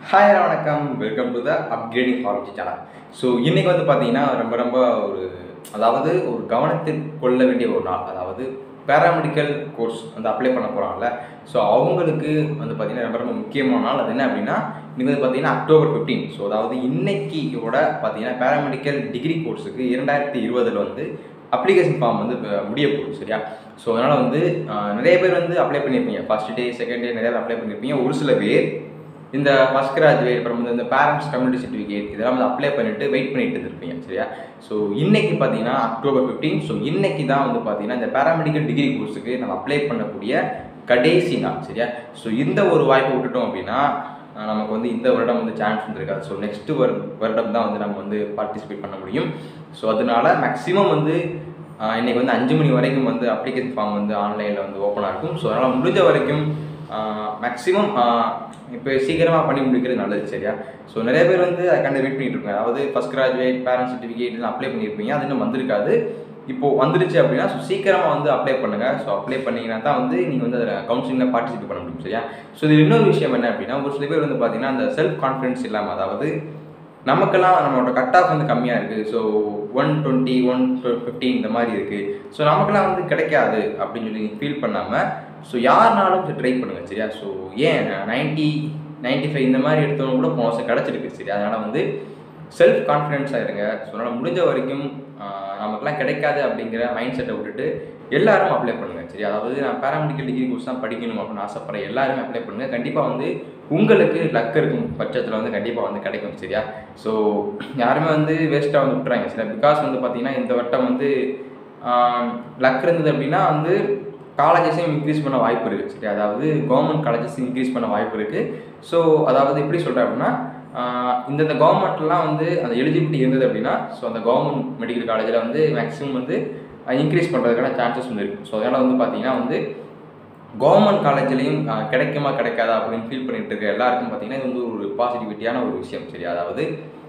hi வணக்கம் welcome to the upgrading pharmacy channel so இன்றைக்கி வந்து பார்த்தீங்கன்னா ரொம்ப ரொம்ப ஒரு அதாவது ஒரு கவனத்தில் கொள்ள வேண்டிய ஒரு நாள் அதாவது பேராமெடிக்கல் கோர்ஸ் வந்து அப்ளை பண்ண போகிறாங்கல்ல ஸோ அவங்களுக்கு வந்து பார்த்தீங்கன்னா ரொம்ப ரொம்ப முக்கியமான நாள் அது என்ன அப்படின்னா இன்னைக்கு வந்து பார்த்தீங்கன்னா அக்டோபர் ஃபிஃப்டீன் ஸோ அதாவது இன்னைக்கியோட பார்த்தீங்கன்னா பேராமெடிக்கல் டிகிரி கோர்ஸுக்கு இரண்டாயிரத்தி இருபதில் வந்து அப்ளிகேஷன் ஃபார்ம் வந்து இப்ப முடிய போகுது சரியா ஸோ அதனால் வந்து ஆஹ், நிறைய பேர் வந்து அப்ளை பண்ணியிருப்பீங்க ஃபர்ஸ்ட் டே செகண்ட் டே நிறைய பேர் அப்ளை பண்ணியிருப்பீங்க ஒரு சில பேர் இந்த ஃபஸ்ட் கிராஜுவேட் அப்புறம் வந்து இந்த பேரண்ட்ஸ் கம்யூனிட்டி சர்டிஃபிகேட் இதெல்லாம் வந்து அப்ளை பண்ணிட்டு வெயிட் பண்ணிட்டு இருந்திருப்பீங்க சரியா ஸோ இன்னைக்கு பார்த்தீங்கன்னா அக்டோபர் ஃபிஃப்டீன் ஸோ இன்னைக்கு தான் வந்து பார்த்தீங்கன்னா இந்த பேராமெடிக்கல் டிகிரி கோர்ஸுக்கு நம்ம அப்ளை பண்ணக்கூடிய கடைசி நாள் சரியா ஸோ இந்த ஒரு வாய்ப்பை விட்டுட்டோம் அப்படின்னா அஹ், நமக்கு வந்து இந்த வருடம் வந்து சான்ஸ் வந்துருக்காது ஸோ நெக்ஸ்ட் வருடம் தான் வந்து நம்ம வந்து பார்ட்டிசிபேட் பண்ண முடியும் ஸோ அதனால மேக்ஸிமம் வந்து அஹ், இன்னைக்கு வந்து அஞ்சு மணி வரைக்கும் வந்து அப்ளிகேஷன் ஃபார்ம் வந்து ஆன்லைனில் வந்து ஓப்பனாக இருக்கும் ஸோ அதனால் முடிஞ்ச வரைக்கும் மேக்ஸிமம் இப்போ சீக்கிரமாக பண்ணி முடிக்கிறது நல்லது சரியா ஸோ நிறைய பேர் வந்து அதுக்காண்டி வெயிட் பண்ணிட்டு இருக்காங்க அதாவது ஃபஸ்ட் கிராஜுவேட் பேரண்ட் சர்டிஃபிகேட் இதெல்லாம் அப்ளை பண்ணியிருப்பீங்க அது இன்னும் வந்திருக்காது இப்போ வந்துருச்சு அப்படின்னா ஸோ சீக்கிரமாக வந்து அப்ளை பண்ணுங்கள் ஸோ அப்ளை பண்ணீங்கன்னா தான் வந்து நீங்கள் வந்து அதில் கவுன்சிலிங்கில் பார்ட்டிசிபேட் பண்ண முடியும் சரியா ஸோ இது இன்னொரு விஷயம் என்ன அப்படின்னா ஒரு சில பேர் வந்து பார்த்தீங்கன்னா அந்த செல்ஃப் கான்ஃபிடன்ஸ் இல்லாமல் அதாவது நமக்கெல்லாம் நம்மளோட கட் ஆஃப் வந்து கம்மியாக இருக்குது so one twenty one fifteen இந்த மாதிரி இருக்குது ஸோ நமக்கெல்லாம் வந்து கிடைக்காது அப்படின்னு சொல்லி ஃபீல் பண்ணாமல் ஸோ யாருனாலும் ட்ரை பண்ணுங்கள் சரியா ஸோ ஏன் நைன்ட்டி நைன்ட்டி ஃபைவ் இந்த மாதிரி எடுத்தவங்க கூட போன வருஷம் கிடச்சிருக்கு சரி அதனால் வந்து செல்ஃப் கான்ஃபிடென்ஸாக இருங்க ஸோ அதனால் முடிஞ்ச வரைக்கும் ஆஹ், நமக்கெல்லாம் கிடைக்காது அப்படிங்கிற மைண்ட் செட்டை விட்டுட்டு எல்லாரும் அப்ளை பண்ணுங்கள் சரி அதாவது நான் பேராமெடிக்கல் டிகிரி கோர்ஸ் தான் படிக்கணும் அப்படின்னு ஆசைப்படுற எல்லாருமே அப்ளை பண்ணுங்கள் கண்டிப்பாக வந்து உங்களுக்கு லக் இருக்கும் பட்சத்தில் வந்து கண்டிப்பாக வந்து கிடைக்கும் சரியா ஸோ யாருமே வந்து வேஸ்ட்டாக வந்து விட்டுறாங்க சரியா பிகாஸ் வந்து பார்த்தீங்கன்னா இந்த வட்டம் வந்து லக் இருந்தது அப்படின்னா வந்து காலேஜஸையும் இன்க்ரீஸ் பண்ண வாய்ப்பு இருக்குது சரி அதாவது கவர்மெண்ட் காலேஜஸ் இன்க்ரீஸ் பண்ண வாய்ப்பு இருக்குது ஸோ அதாவது எப்படி சொல்கிறேன் அப்படின்னா ஆஹ் இந்தந்த கவர்மெண்ட்லாம் வந்து அந்த எலிஜிபிலிட்டி இருந்தது அப்படின்னா ஸோ அந்த கவர்மெண்ட் மெடிக்கல் காலேஜில் வந்து மேக்ஸிமம் வந்து இன்க்ரீஸ் பண்ணுறதுக்கான சான்சஸ் வந்து இருக்குது ஸோ அதனால் வந்து பார்த்தீங்கன்னா வந்து கவர்மெண்ட் காலேஜ்லேயும் கிடைக்குமா கிடைக்காதா அப்படின்னு ஃபீல் பண்ணிட்டு இருக்க எல்லாருக்கும் பார்த்தீங்கன்னா இது வந்து ஒரு பாசிட்டிவிட்டியான ஒரு விஷயம் சரி அதாவது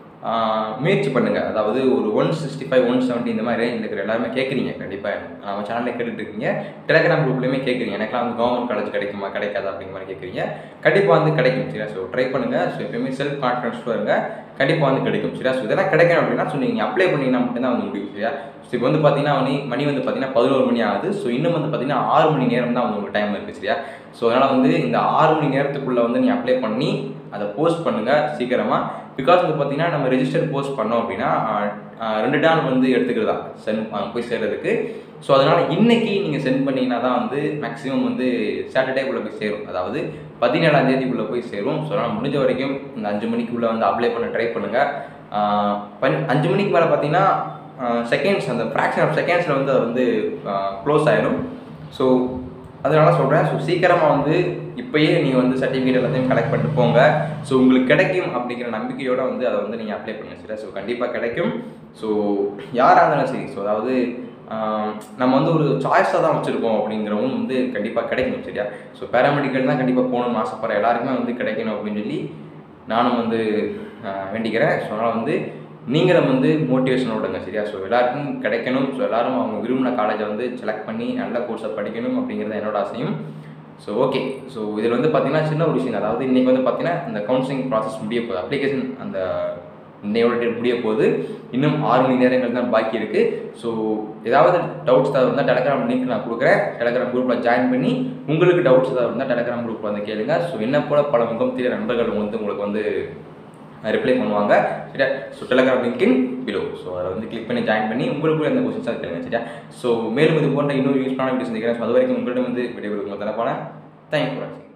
ஆஹ் முயற்சி பண்ணுங்கள் அதாவது ஒரு one sixty five one seventy இந்த மாதிரி ரேஞ்சில் இருக்கிற எல்லாருமே கேட்குறீங்க கண்டிப்பாக நம்ம சேனலில் கேட்டுட்டு இருக்கீங்க டெலிகிராம் குரூப்லேயுமே கேட்குறீங்க எனக்குலாம் வந்து கவர்மெண்ட் காலேஜ் கிடைக்குமா கிடைக்காதா அப்படிங்கிற மாதிரி கேட்குறீங்க கண்டிப்பாக வந்து கிடைக்கும் சரியா ஸோ ட்ரை பண்ணுங்கள் ஸோ எப்பயுமே செல்ஃப் கான்ஃபிடன்ஸ் இருங்க கண்டிப்பாக வந்து கிடைக்கும் சரியா ஸோ இதெல்லாம் கிடைக்கணும் அப்படின்னா ஸோ நீங்கள் அப்ளை பண்ணிங்கன்னா மட்டும்தான் வந்து முடியும் சரியா ஸோ இப்போ வந்து பார்த்தீங்கன்னா மணி மணி வந்து பார்த்தீங்கன்னா பதினோரு மணி ஆகுது ஸோ இன்னும் வந்து பார்த்தீங்கன்னா ஆறு மணி நேரம் தான் வந்து உங்களுக்கு டைம் இருக்குது சரியா ஸோ அதனால் வந்து இந்த ஆறு மணி நேரத்துக்குள்ளே வந்து நீங்கள் அப்ளை பண்ணி அதை போஸ்ட் பண்ணுங்கள் சீக்கிரமாக பிகாஸ் வந்து பார்த்தீங்கன்னா நம்ம ரெஜிஸ்டர் போஸ்ட் பண்ணோம் அப்படின்னா ஆஹ், ஆஹ், ரெண்டு நாள் வந்து எடுத்துக்கிறதா சென்ட் போய் சேர்றதுக்கு ஸோ அதனால் இன்னைக்கு நீங்கள் சென்ட் பண்ணிங்கன்னா தான் வந்து மேக்ஸிமம் வந்து சாட்டர்டேக்குள்ளே போய் சேரும் அதாவது பதினேழாம் தேதிக்குள்ளே போய் சேரும் ஸோ அதனால் முடிஞ்ச வரைக்கும் இந்த அஞ்சு மணிக்குள்ளே வந்து அப்ளை பண்ண ட்ரை பண்ணுங்கள் பன் அஞ்சு மணிக்கு மேலே பார்த்தீங்கன்னா செகண்ட்ஸ் அந்த ஃப்ராக்ஷன் ஆஃப் செகண்ட்ஸில் வந்து அது வந்து க்ளோஸ் ஆயிடும் ஸோ அதனால சொல்கிறேன் ஸோ சீக்கிரமாக வந்து இப்போயே நீங்கள் வந்து சர்டிஃபிகேட் எல்லாத்தையும் கலெக்ட் பண்ணிட்டு போங்க ஸோ உங்களுக்கு கிடைக்கும் அப்படிங்கிற நம்பிக்கையோட வந்து அதை வந்து நீங்கள் அப்ளை பண்ணுங்க சரியா ஸோ கண்டிப்பாக கிடைக்கும் ஸோ யாராக இருந்தாலும் சரி ஸோ அதாவது ஆஹ், நம்ம வந்து ஒரு சாய்ஸாக தான் வச்சுருக்கோம் அப்படிங்கிறவங்க வந்து கண்டிப்பாக கிடைக்கும் சரியா ஸோ பேராமெடிக்கல் தான் கண்டிப்பாக போகணும்னு ஆசைப்பட்றேன் எல்லாருக்குமே வந்து கிடைக்கணும் அப்படின்னு சொல்லி நானும் வந்து ஆஹ், வேண்டிக்கிறேன் ஸோ அதனால் வந்து நீங்களும் வந்து மோட்டிவேஷன் விடுங்க சரியா ஸோ எல்லாருக்கும் கிடைக்கணும் ஸோ எல்லாரும் அவங்க விரும்பின காலேஜை வந்து செலக்ட் பண்ணி நல்ல கோர்ஸை படிக்கணும் அப்படிங்கிறது என்னோட ஆசையும் ஸோ ஓகே ஸோ இதில் வந்து பார்த்தீங்கன்னா சின்ன ஒரு விஷயம் அதாவது இன்றைக்கி வந்து பார்த்தீங்கன்னா இந்த கவுன்சிலிங் ப்ராசஸ் முடிய போகுது அப்ளிகேஷன் அந்த இன்னையோட டேட் முடிய போகுது இன்னும் ஆறு மணி நேரங்கள் தான் பாக்கி இருக்குது ஸோ ஏதாவது டவுட்ஸ் ஏதாவது இருந்தால் டெலகிராம் லிங்க் நான் கொடுக்குறேன் டெலகிராம் குரூப்பில் ஜாயின் பண்ணி உங்களுக்கு டவுட்ஸ் ஏதாவது இருந்தால் டெலகிராம் குரூப்பில் வந்து கேளுங்க ஸோ என்ன போல பல முகம் தெரிய நண்பர்கள் வந்து உங்களுக்கு வந்து ரிப்ளை பண்ணுவாங்க சரியா ஸோ டெலகிராம் லிங்கின் பிலோ ஸோ அதை வந்து கிளிக் பண்ணி ஜாயின் பண்ணி உங்களுக்கு எந்த கொஸ்டின்ஸாக கேளுங்க சரியா ஸோ மேலும் இது போன்ற இன்னொரு யூஸ்ஃபுல்லான வீடியோ சந்திக்கிறேன் ஸோ அது வரைக்கும் உங்கள்கிட்ட வந்து விடைபெறும் தரப்பான தேங்க்யூ ஃபார் வாட்சிங்